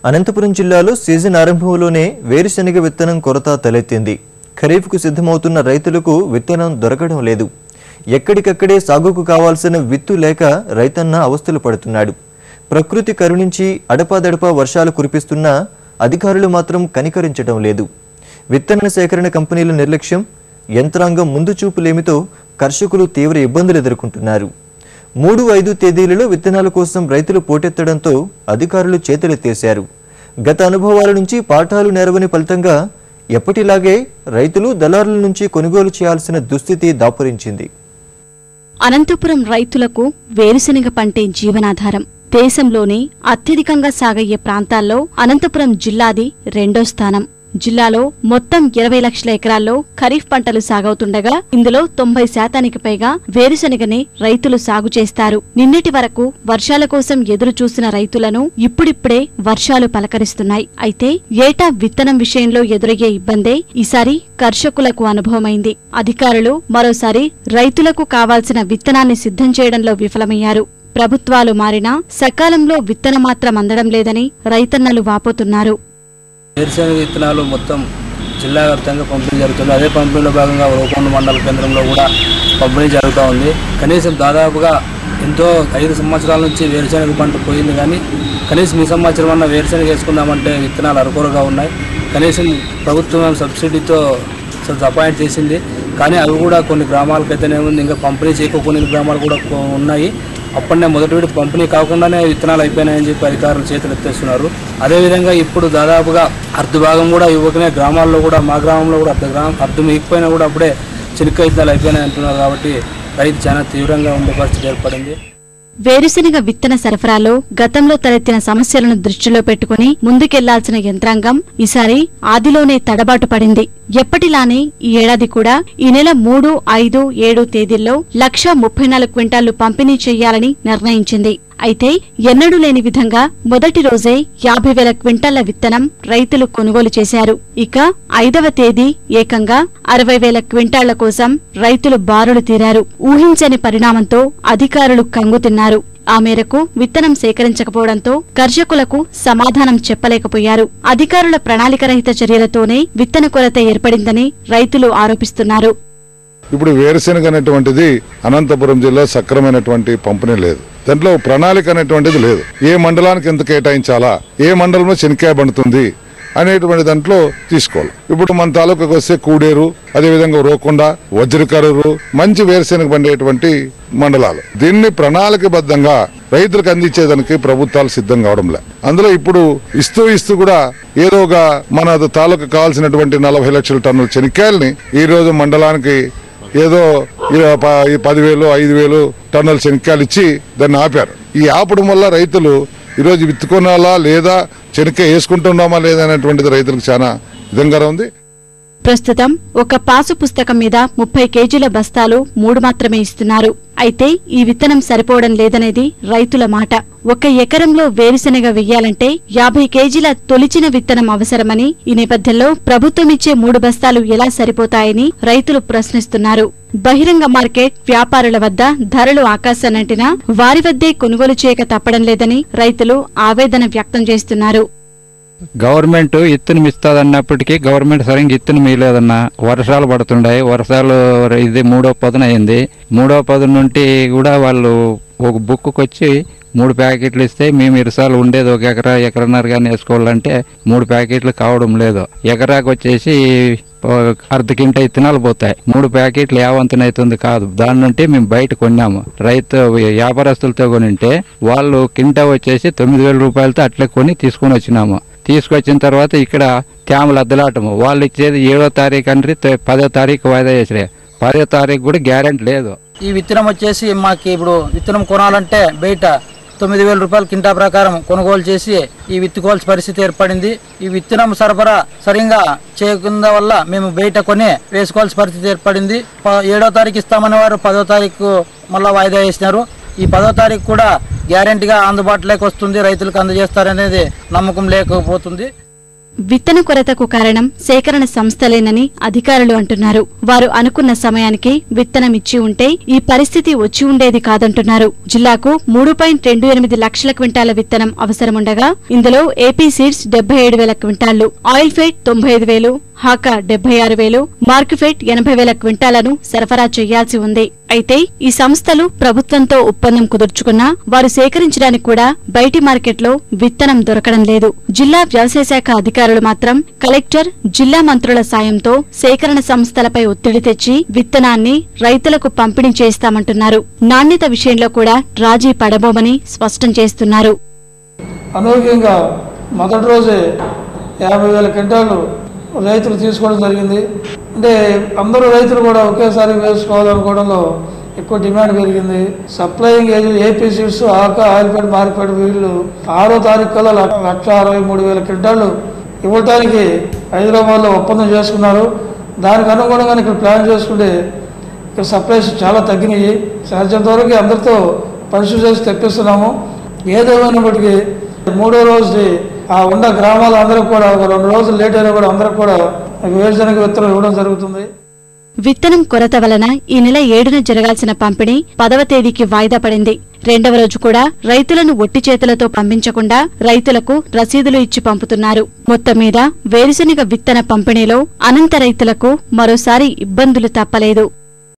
అనంతపురం జిల్లాలో సీజన్ ఆరంభంలోనే వేరుశనగ విత్తనం కొరత తలెత్తింది ఖరీఫ్కు సిద్ధమవుతున్న రైతులకు విత్తనం దొరకడం లేదు ఎక్కడికక్కడే సాగుకు కావాల్సిన విత్తు లేక రైతన్న అవస్థలు పడుతున్నాడు ప్రకృతి కరుణించి అడపాదడపా వర్షాలు కురిపిస్తున్నా అధికారులు మాత్రం కనికరించడం లేదు విత్తన సేకరణ కంపెనీల నిర్లక్ష్యం యంత్రాంగం ముందు చూపులేమితో కర్షకులు తీవ్ర ఇబ్బందులు ఎదుర్కొంటున్నారు మూడు ఐదు తేదీలలో విత్తనాల కోసం రైతులు పోటెత్తడంతో అధికారులు చేతులెత్తేశారు గత అనుభవాల నుంచి పాఠాలు నేరవని ఫలితంగా ఎప్పటిలాగే రైతులు దళారుల నుంచి కొనుగోలు చేయాల్సిన దుస్థితి దాపురించింది అనంతపురం రైతులకు వేరుశనగ పంటే జీవనాధారం దేశంలోనే అత్యధికంగా సాగయ్యే ప్రాంతాల్లో అనంతపురం జిల్లాది రెండో స్థానం జిల్లాలో మొత్తం ఇరవై లక్షల ఎకరాల్లో ఖరీఫ్ పంటలు సాగవుతుండగా ఇందులో తొంభై శాతానికి పైగా వేరుశనగనే రైతులు సాగు చేస్తారు నిన్నటి వరకు వర్షాల కోసం ఎదురు చూసిన రైతులను ఇప్పుడిప్పుడే వర్షాలు పలకరిస్తున్నాయి అయితే ఏటా విత్తనం విషయంలో ఎదురయ్యే ఇబ్బందే ఈసారి కర్షకులకు అనుభవమైంది అధికారులు మరోసారి రైతులకు కావాల్సిన విత్తనాన్ని సిద్ధం చేయడంలో విఫలమయ్యారు ప్రభుత్వాలు మారినా సకాలంలో విత్తనం మాత్రం అందడం లేదని రైతన్నలు వాపోతున్నారు వేరుశనగ విత్తనాలు మొత్తం జిల్లా వ్యాప్తంగా పంపిణీ జరుగుతుంది అదే పంపిణీలో భాగంగా రోకొండ మండల కేంద్రంలో కూడా పంపిణీ జరుగుతూ ఉంది కనీసం దాదాపుగా ఎంతో ఐదు సంవత్సరాల నుంచి వేరుశనగ పంట పోయింది కానీ కనీసం ఈ సంవత్సరం అన్న వేరుశనగ వేసుకుందామంటే విత్తనాలు అరకొరగా ఉన్నాయి కనీసం ప్రభుత్వం సబ్సిడీతో అపాయింట్ చేసింది కానీ అవి కూడా కొన్ని గ్రామాలకైతేనే ఉంది ఇంకా పంపిణీ చేయకపోయిన గ్రామాలు కూడా కొ- ఉన్నాయి అప్పటినే మొదటి విడత పంపిణీ కాకుండానే విత్తనాలు అయిపోయినాయని చెప్పి అధికారులు చేతులు ఎత్తేస్తున్నారు అదేవిధంగా ఇప్పుడు దాదాపుగా అర్ధ భాగం కూడా ఇవ్వకనే గ్రామాల్లో కూడా మా గ్రామంలో కూడా అర్ధ గ్రామం అర్ధం ఇకపోయినా కూడా అప్పుడే చిలుక విత్తనాలు అయిపోయినాయి అంటున్నారు కాబట్టి రైతు చాలా తీవ్రంగా ఉండే పరిస్థితి ఏర్పడింది వేరుశనగ విత్తన సరఫరాలో గతంలో తలెత్తిన సమస్యలను దృష్టిలో పెట్టుకుని ముందుకెళ్లాల్సిన యంత్రాంగం ఈసారి ఆదిలోనే తడబాటు పడింది ఎప్పటిలానే ఈ ఏడాది కూడా ఈ నెల మూడు ఐదు ఏడు తేదీల్లో లక్ష ముప్పై నాలుగు క్వింటాళ్లు పంపిణీ చేయాలని నిర్ణయించింది అయితే ఎన్నడూ లేని విధంగా మొదటి రోజే యాభై వేల క్వింటాళ్ల విత్తనం రైతులు కొనుగోలు చేశారు ఇక ఐదవ తేదీ ఏకంగా అరవై వేల క్వింటాళ్ల కోసం రైతులు బారులు తీరారు ఊహించని పరిణామంతో అధికారులు కంగుతిన్నారు ఆ మేరకు విత్తనం సేకరించకపోవడంతో కర్షకులకు సమాధానం చెప్పలేకపోయారు అధికారుల ప్రణాళికరహిత చర్యలతోనే విత్తన కొరత ఏర్పడిందని రైతులు ఆరోపిస్తున్నారు ఇప్పుడు వేరుశెనగ అనేటువంటిది అనంతపురం జిల్లా సక్రమైనటువంటి పంపిణీ లేదు దాంట్లో ప్రణాళిక అనేటువంటిది లేదు ఏ మండలానికి ఎంత కేటాయించాలా ఏ మండలంలో శనికాయ పండుతుంది అనేటువంటి దాంట్లో తీసుకోవాలి ఇప్పుడు మన తాలూకాకు వస్తే కూడేరు అదేవిధంగా రోకొండ వజ్రకరూరు మంచి వేరుశెనగ పండేటువంటి మండలాలు దీన్ని ప్రణాళికబద్ధంగా రైతులకు అందించేదానికి ప్రభుత్వాలు సిద్ధం కావడం లే అందులో ఇప్పుడు ఇస్తూ ఇస్తూ కూడా ఏదో ఒక మన తాలూకా కావాల్సినటువంటి నలభై లక్షల టన్నుల శనిక్కాయల్ని ఈ రోజు మండలానికి ఏదో ఈ ప- ఈ పదివేలు ఐదు వేలు టన్నుల శనక్కాయలు ఇచ్చి దాన్ని ఆపారు ఈ ఆపడం వల్ల రైతులు ఈరోజు విత్తుకోనాలా లేదా శనక్కాయ వేసుకుంటున్నామా లేదా అనేటువంటిది రైతులకు చాలా విధంగా ఉంది ప్రస్తుతం ఒక పాసు పుస్తకం మీద ముప్పై కేజీల బస్తాలు మూడు మాత్రమే ఇస్తున్నారు అయితే ఈ విత్తనం సరిపోవడం లేదనేది రైతుల మాట ఒక ఎకరంలో వేరుశెనగ వెయ్యాలంటే యాభై కేజీల తొలిచిన విత్తనం అవసరమని ఈ నేపథ్యంలో ప్రభుత్వం ఇచ్చే మూడు బస్తాలు ఎలా సరిపోతాయని రైతులు ప్రశ్నిస్తున్నారు బహిరంగ మార్కెట్ వ్యాపారుల వద్ద ధరలు ఆకాశానంటినా వారి వద్దే కొనుగోలు చేయక తప్పడం లేదని రైతులు ఆవేదన వ్యక్తం చేస్తున్నారు గవర్నమెంట్ ఇత్తనం ఇస్తుందన్నప్పటికీ గవర్నమెంట్ సరిగ్గా ఇత్తనం ఇవ్వలేదన్న వర్షాలు పడుతుండాయి వర్షాలు ఇది మూడో పదున అయింది మూడో పదున నుండి కూడా వాళ్ళు ఒక బుక్కు వచ్చి మూడు ప్యాకెట్లు ఇస్తే మేము ఇరసాలు ఉండేది ఒక ఎకరా ఎకరన్నర కానీ వేసుకోవాలంటే మూడు ప్యాకెట్లు కావడం లేదు ఎకరాకు వచ్చేసి ఓ అర్ధ కింట ఇత్తనాలు పోతాయి మూడు ప్యాకెట్లు యావంతన అవుతుంది కాదు దాని నుండి మేము బయట కొన్నాము రైతు వ్యాపారస్తులతో కొనింటే వాళ్ళు కింట వచ్చేసి తొమ్మిది వేల రూపాయలతో అట్లే కొని తీసుకొని వచ్చినాము తీసుకొచ్చిన తర్వాత ఇక్కడ తేమలు అద్దలాటము వాళ్ళు ఇచ్చేది ఏడో తారీఖు అంటే త- పదో తారీఖు వాయిదా చేసిరే పదో తారీఖు కూడా గ్యారెంటీ లేదు ఈ విత్తనం వచ్చేసి మాకు ఇప్పుడు విత్తనం కొనాలంటే బయట తొమ్మిది వేల రూపాయల కింటా ప్రకారం కొనుగోలు చేసి ఈ విత్తుకోవాల్సిన పరిస్థితి ఏర్పడింది ఈ విత్తనం సరఫరా సరిగా చేయకుండా వల్ల మేము బయట కొని వేసుకోవాల్సిన పరిస్థితి ఏర్పడింది ప- ఏడో తారీఖు ఇస్తామనే వారు పదో తారీఖు మళ్ళా వాయిదా వేసినారు ఈ పదో తారీఖు కూడా గ్యారెంటీగా అందుబాటులోకి వస్తుంది రైతులకు అందజేస్తారనేది నమ్మకం లేకపోతుంది విత్తన కొరతకు కారణం సేకరణ సంస్థలేనని అధికారులు అంటున్నారు వారు అనుకున్న సమయానికి విత్తనం ఇచ్చి ఉంటే ఈ పరిస్థితి వచ్చి ఉండేది కాదంటున్నారు జిల్లాకు మూడు పాయింట్ రెండు ఎనిమిది లక్షల క్వింటాల విత్తనం అవసరముండగా ఇందులో ఏపీ సీడ్స్ డెబ్బై ఏడు వేల క్వింటాళ్లు ఆయిల్ ఫెడ్ తొంభై ఐదు వేలు హాకా డెబ్బై ఆరు వేలు మార్కుఫెట్ ఎనభై వేల క్వింటాలను సరఫరా చేయాల్సి ఉంది అయితే ఈ సంస్థలు ప్రభుత్వంతో ఒప్పందం కుదుర్చుకున్నా వారు సేకరించడానికి కూడా బయటి మార్కెట్లో విత్తనం దొరకడం లేదు జిల్లా వ్యవసాయ శాఖ అధికారులు మాత్రం కలెక్టర్ జిల్లా మంత్రుల సాయంతో సేకరణ సంస్థలపై ఒత్తిడి తెచ్చి విత్తనాన్ని రైతులకు పంపిణీ చేస్తామంటున్నారు నాణ్యత విషయంలో కూడా రాజీ పడబోమని స్పష్టం చేస్తున్నారు అనూహ్యంగా మొదటి రోజే యాభై వేల క్వింటాలు రైతులు తీసుకోవడం జరిగింది అంటే అందరూ రైతులు కూడా ఒకేసారి వేసుకోవాలనుకోవడంలో ఎక్కువ డిమాండ్ పెరిగింది సప్లయింగ్ ఏజెంట్ ఏపీ సీడ్స్ ఆక ఆయిల్పేట మార్కెట్ వీళ్ళు ఆరో తారీఖు కల్లా లక్ష- లక్ష అరవై మూడు వేల క్వింటాలు ఇవ్వటానికి హైదరాబాద్లో ఒప్పందం చేసుకున్నారు దానికి అనుగుణంగా ఇక్కడ ప్లాన్ చేసుకుంటే ఇక్కడ సప్లైస్ చాలా తగ్గినాయి సాధ్యంత వరకు అందరితో పరిశీలి చేసి తెప్పిస్తున్నాము ఏదేమైనప్పటికీ మూడో రోజు ఆ ఉన్న గ్రామాల అందరికి కూడా ఒక రెండు రోజులు లేట్ అయినా కూడా అందరికి కూడా వేరుశనగ విత్తనం ఇవ్వడం జరుగుతుంది విత్తనం కొరత వలన ఈ నెల ఏడున జరగాల్సిన పంపిణీ పదవ తేదీకి వాయిదా పడింది రెండవ రోజు కూడా రైతులను ఒట్టి చేతులతో పంపించకుండా రైతులకు రసీదులు ఇచ్చి పంపుతున్నారు మొత్తం మీద వేరుశనగ విత్తన పంపిణీలో అనంత రైతులకు మరోసారి ఇబ్బందులు తప్పలేదు